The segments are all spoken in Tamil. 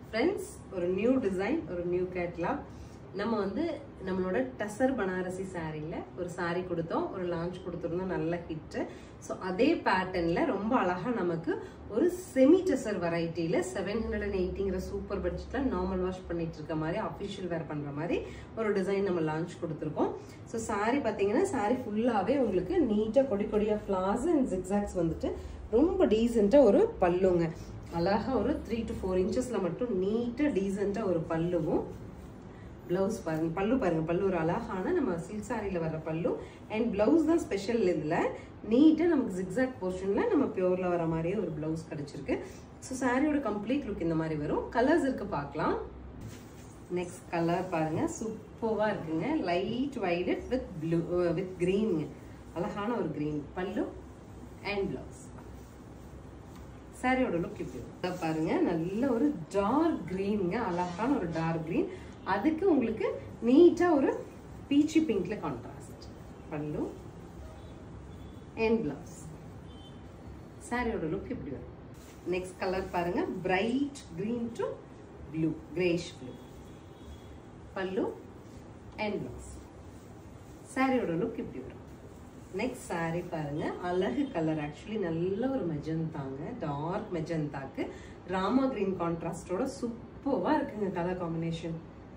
ஃப்ரெண்ட்ஸ் ஒரு நியூ டிசைன் ஒரு நியூ கேட்லாக் நம்ம வந்து நம்மளோட டசர் பனாரசி சாரியில் ஒரு saree கொடுத்தோம் ஒரு லான்ச் கொடுத்துருந்தோம் நல்ல ஹிட்டு ஸோ அதே பேட்டர்னில் ரொம்ப அழகாக நமக்கு ஒரு செமி டசர் வெரைட்டியில் செவன் ஹண்ட்ரட் அண்ட் எயிட்டிங்கிற சூப்பர் பட்ஜெட்டில் நார்மல் வாஷ் பண்ணிட்டு இருக்க மாதிரி அஃபிஷியல் வேர் பண்ணுற மாதிரி ஒரு டிசைன் நம்ம லான்ச் கொடுத்துருக்கோம் ஸோ saree பார்த்தீங்கன்னா saree ஃபுல்லாகவே உங்களுக்கு நீட்டாக கொடி கொடியாக ஃப்ளார்ஸ் அண்ட் ஜிக்ஸாக்ஸ் வந்துட்டு ரொம்ப டீசெண்டாக ஒரு பல்லுங்க அழகா ஒரு த்ரீ டு ஃபோர் இன்ச்சஸில் மட்டும் நீட்டாக டீசெண்டாக ஒரு பல்லுவும் ப்ளவுஸ் பாருங்க பல்லு பாருங்க பல்லு ஒரு அழகான நம்ம சில்க் சாரியில் வர்ற பல்லு அண்ட் ப்ளவுஸ் தான் ஸ்பெஷல் இதில் நீட்டாக நமக்கு ஜிக்ஸாக் போர்ஷனில் நம்ம பியூரில் வர மாதிரியே ஒரு ப்ளவுஸ் கிடச்சிருக்கு ஸோ சாரியோட கம்ப்ளீட் லுக் இந்த மாதிரி வரும் கலர்ஸ் இருக்கு பார்க்கலாம் நெக்ஸ்ட் கலர் பாருங்க சூப்பராக இருக்குங்க light violet with blue with க்ரீனுங்க அழகான ஒரு க்ரீன் பல்லு அண்ட் ப்ளவுஸ் சாரியோட லுக் இப்படி இருக்கும். இதை பாருங்க நல்ல ஒரு டார்க் க்ரீனுங்க அழகான ஒரு டார்க் க்ரீன் அதுக்கு உங்களுக்கு நீட்டா ஒரு பீச்சி பிங்க்ல கான்ட்ராஸ்ட் பல்லு அண்ட் பிளவுஸ் சாரியோட லுக் இப்படி வரும் நெக்ஸ்ட் கலர் பாருங்க bright green to blue greyish blue pallu and blouse சாரியோட லுக் இப்படி வரும் நெக்ஸ்ட் saree பாருங்க அழகு கலர் ஆக்சுவலி நல்ல ஒரு மெஜந்தாங்க டார்க் மெஜந்தாக்கு ராமா கிரீன் கான்ட்ராஸ்டோட சூப்பர்வா இருக்குங்க colour combination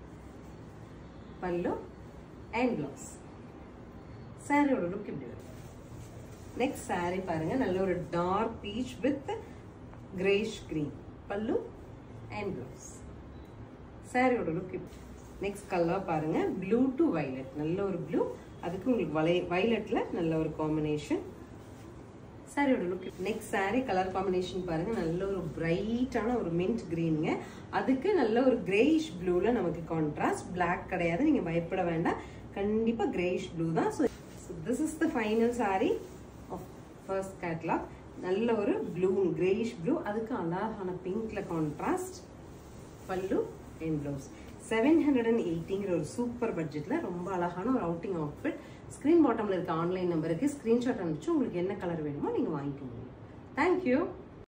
pallu and blouse சாரியோட லுக் இப்படி வரும் நெக்ஸ்ட் saree பாருங்க நல்ல ஒரு dark peach with greyish green pallu and blouse சாரியோட லுக் நெக்ஸ்ட் கலர் பாருங்க ப்ளூ டு வைலட் நல்ல ஒரு ப்ளூ அதுக்கு உங்களுக்கு வலை வைலட்ல நல்ல ஒரு காம்பினேஷன் சாரியோட look next saree colour combination பாருங்க நல்ல ஒரு பிரைட்டான ஒரு மின்ட் கிரீனுங்க அதுக்கு நல்ல ஒரு கிரேஷ் ப்ளூல நமக்கு கான்ட்ராஸ்ட் Black கிடையாது நீங்க பயப்பட வேண்டாம் கண்டிப்பா கிரேஷ் ப்ளூ தான் so this is the final saree of first catalogue நல்ல ஒரு ப்ளூ கிரேஷ் ப்ளூ அதுக்கு அழகான பிங்க்ல contrast pallu and blouse seven hundred and எயிட்டிங்கிற ஒரு சூப்பர் பட்ஜெட்டில் ரொம்ப அழகான ஒரு அவுட்டிங் அவுட்ஃபிட் ஸ்க்ரீன் பாட்டமில் இருக்க ஆன்லைன் நம்பருக்கு ஸ்க்ரீன்ஷாட் அனுப்பிச்சு உங்களுக்கு என்ன கலர் வேணுமோ நீங்கள் வாங்கிக்க முடியும் தேங்க்யூ